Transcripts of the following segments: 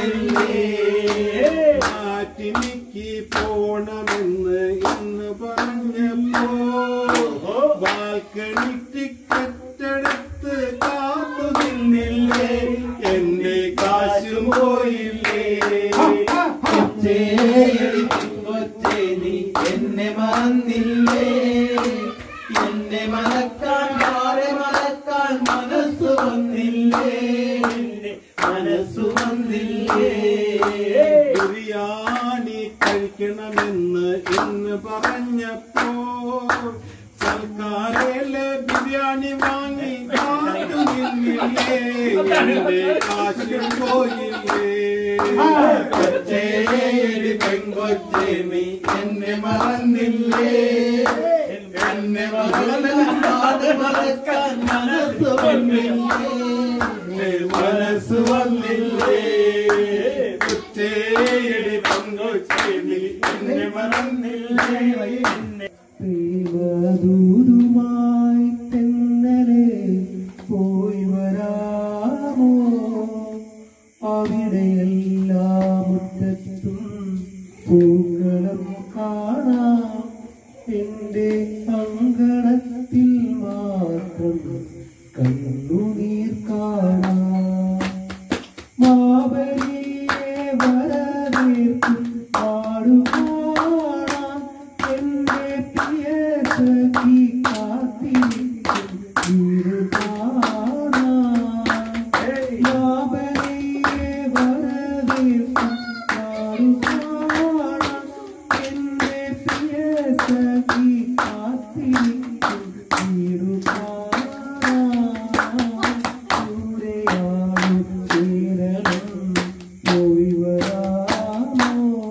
വന്നില്ലേ മാറ്റിനിക്ക് പോണമെന്ന് ഇന്ന് പറഞ്ഞപ്പോ ബാൽക്കണി ടിക്കറ്റ് എടുത്ത് കാത്തു നിന്നില്ലേ എന്റെ കാശും പോയില്ലേ കൊച്ചേയടി കൊച്ചേ നീ എന്നെ മറന്നില്ലേ എന്നെ മറക്കാൻ ആരെ മറക്കാൻ മനസ്സ് വന്നില്ലേ മനസ്സ് വന്നില്ലേ ബിരിയാണി കഴിക്കണമെന്ന് ഇന്ന് പറഞ്ഞപ്പോ സർക്കാരിലെ ബിരിയാണി വാങ്ങി കാത്തു നിന്നില്ലേ എന്റെ കാശും പോയില്ലേ കൊച്ചേയടി പെൺകൊച്ചേ നീ എന്നെ മറന്നില്ലേ എന്നെ മറക്കാൻ ആരെ മറക്കാൻ മനസ്സ് വന്നില്ലേ മനസ്സ് വന്നില്ലേ കൊച്ചേയടി പങ്കൊച്ചേടി എന്നെ മറന്നില്ലേ ദൂതുമായി തെന്നലെ പോയി വരാമോ അവിടെയെല്ലാം മുറ്റത്തും പൂക്കളം കാണാം എന്റെ അങ്കണത്തിൽ മാത്രം കണ്ണുനീർ കാണാം മാവലിയെ വരവേൽക്കും പാടുപാടാൻ എന്റെ പ്രിയ സഖി കാത്തിരിക്കും വീട് കാണാൻ മാവലിയെ വരവേൽക്കും പാടുപാടാൻ എന്റെ പ്രിയ സഖി കാത്തിരിക്കും വീട് കാണാൻ ദൂരെയാണ് ചേരണം പോയി വരാമോ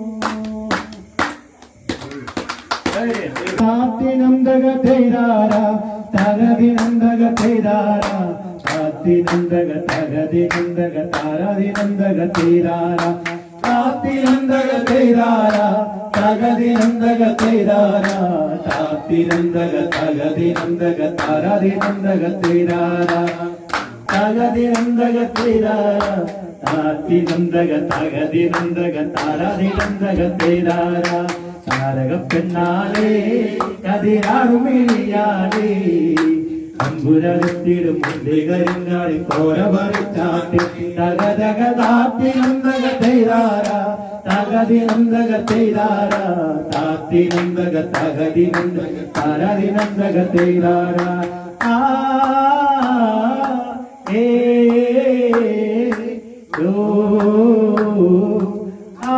താത്തിനന്തക തേരാര തകതിനന്തക തേരാര താത്തിനന്തക തകതിനന്തക താരതിനന്തക തേരാര താത്തിനന്തക തേരാര തകതിനന്തക തേരാര താത്തിനന്തക തകതിനന്തക താരതിനന്തക തേരാര തകതിനന്തക തേരാര താത്തിനന്തക തകതിനന്തക താരതിനന്തക തേരാര താരക പെണ്ണാലേ കതിരാറുമിഴിയാലേ അമ്പുരകത്തിടും മുണ്ടേ കരിങ്ങാടി കോര പറിച്ചാട്ടി തകതക താത്തിനന്തക തേരാര തകതിനന്തക തേരാര താത്തിനന്തക തകതിനന്തക താരതിനന്തക തേരാര ആ ഏ ഓ ആ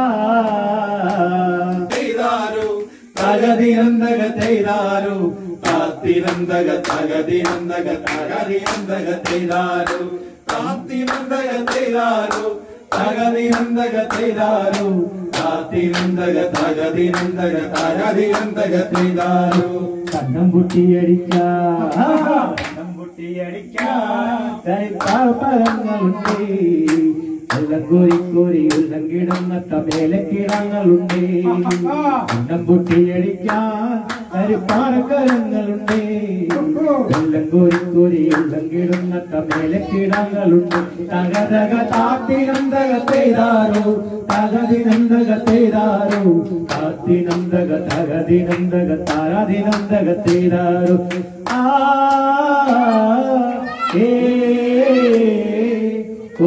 ചെയ്താരോ തകതിനന്തക തൈതാരു താത്തിനന്തക തകതിനന്തക തകതിനന്തക തൈതാരു താത്തിനന്തക തൈതാരു തകതിനന്തക തൈതാരു താത്തിനന്തക തകതിനന്തക തകതിനന്തക തൈതാരു കണ്ണം പൊട്ടിയടിക്ക കണ്ണം പൊട്ടിയടിക്ക പരങ്ങളുണ്ട് എല്ലാം കോരി കോരി എല്ലാം കിടന്നത്ത മേലെ കിടങ്ങളുണ്ട് കണ്ണം പൊട്ടിയടിക്കാൻ കരിപ്പാറക്കരങ്ങളുണ്ട് എല്ലാം കോരി കോരി എല്ലാം കിടന്നത്ത മേലെ കിടങ്ങളുണ്ട് തകതക താത്തിനന്തക ചെയ്താരോ തകതിനന്തക ചെയ്താരോ താത്തിനന്തക തകതിനന്തക താരാതിനന്തക ചെയ്താരോ ആ ഏ ഓ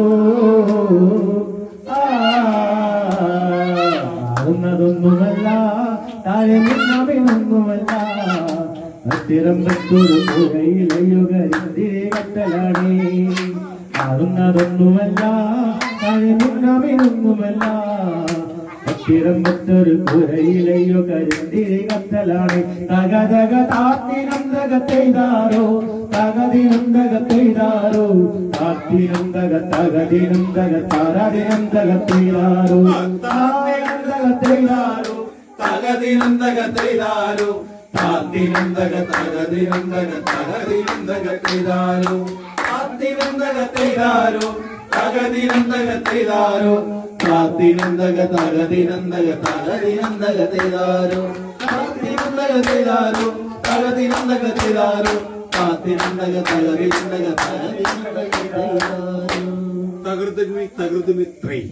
ആടുന്നതൊന്നുമല്ല താഴെ നിന്നവിനൊന്നുമല്ല തിരമ്പത്തൊരു പുഴയിലയുകരിന്തിരെ കട്ടലാണേ ആടുന്നതൊന്നുമല്ല താഴെ നിന്നവിനൊന്നുമല്ല തിരമ്പത്തൊരു പുരയിലെയോ കരിന്തിരി കത്തലാണ് തകതക താത്തിനന്തക ചെയ്താരോ തകതിനന്തക ചെയ്താരോ താത്തിനന്തക തകതിനന്തക താരതിനന്തക ചെയ്താരോ താത്തിനന്തക ചെയ്താരോ തകതിനന്തക ചെയ്താരോ താത്തിനന്തക തകതിനന്തക തകതിനന്തക ചെയ്താരോ താത്തിനന്തക ചെയ്താരോ തകതിനന്തക ചെയ്താരോ താത്തിനന്തക തകതിനന്തക തകതിനന്തക ചെയ്താരോ താത്തിനന്തക ചെയ്താരോ തകതിനന്തക ചെയ്താരോ താത്തിനന്തക തകതിനന്തക തകതിനന്തക ചെയ്താരോ തകൃതി തകൃതിമിത്രേ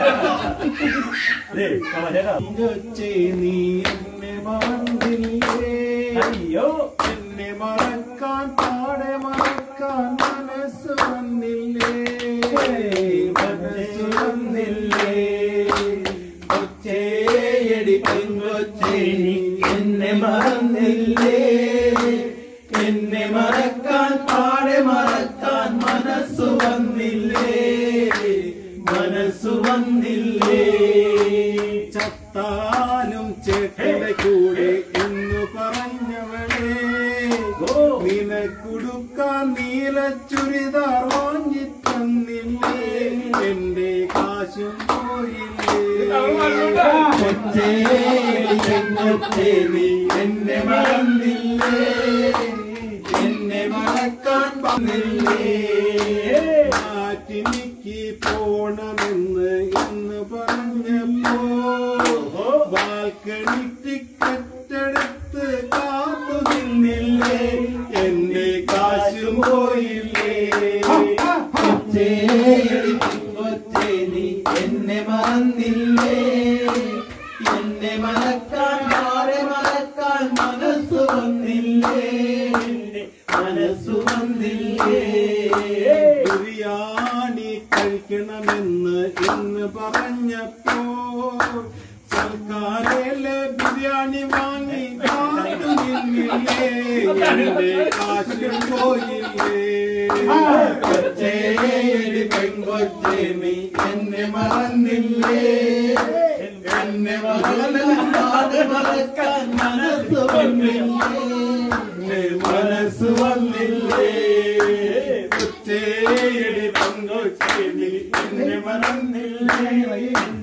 അതെ കളഹേടാ കൊച്ചേ നീ എന്നെ മറന്നില്ലേ അയ്യോ എന്നെ മറക്കാൻ പാടെ മറക്കാൻ മനസ്സ് വന്നില്ലേ മനസ്സ് വന്നില്ലേ കൊച്ചേയടി പെങ്കൊച്ചേ നീ എന്നെ മറന്നില്ലേ എന്നെ മറക്കാൻ പാടെ മറക്കാൻ മനസ്സു വന്നില്ലേ മനസ്സു വന്നില്ലേ ചത്താലും ചേട്ടയുടെ കൂടെ എന്ന് പറഞ്ഞവളെ നിനക്കുടുക്കാൻ നീല ചുരിദാർ വാങ്ങി തന്നില്ലേ എന്റെ കാശും പോയില്ലേ കൊച്ചേ കൊച്ചേ നീ എന്നെ മറന്നില്ലേ എന്നെ മറക്കാൻ വന്നില്ലേ മാറ്റിനിക്ക് പോണമെന്ന് എന്ന് പറഞ്ഞപ്പോ ബാൽക്കണി ടിക്കറ്റ് എടുത്ത് കാത്തു നിന്നില്ലേ എന്റെ കാശും പോയില്ലേ കൊച്ചേ കൊച്ചേ നീ എന്നെ മറന്നില്ലേ എന്നെ മറക്കാൻ മാറി മറക്കാൻ മനസ്സ് വന്നില്ലേ മനസ്സ് വന്നില്ലേ ബിരിയാണി കഴിക്കണമെന്ന് എന്ന് പറഞ്ഞപ്പോ സർക്കാരിലെ ബിരിയാണി വാങ്ങി കാത്തു നിന്നില്ലേ എന്റെ കാശ് പോയില്ലേ കൊച്ചേരി പെങ്കൊച്ചേ നീ എന്നെ മറന്നില്ലേ എന്നെ മറന്നാതെ മറക്കാൻ മനസ്സ് വന്നില്ലേ മനസ്സ് വന്നില്ലേ കൊച്ചേരി പെങ്കൊച്ചേ നീ എന്നെ മറന്നില്ലേ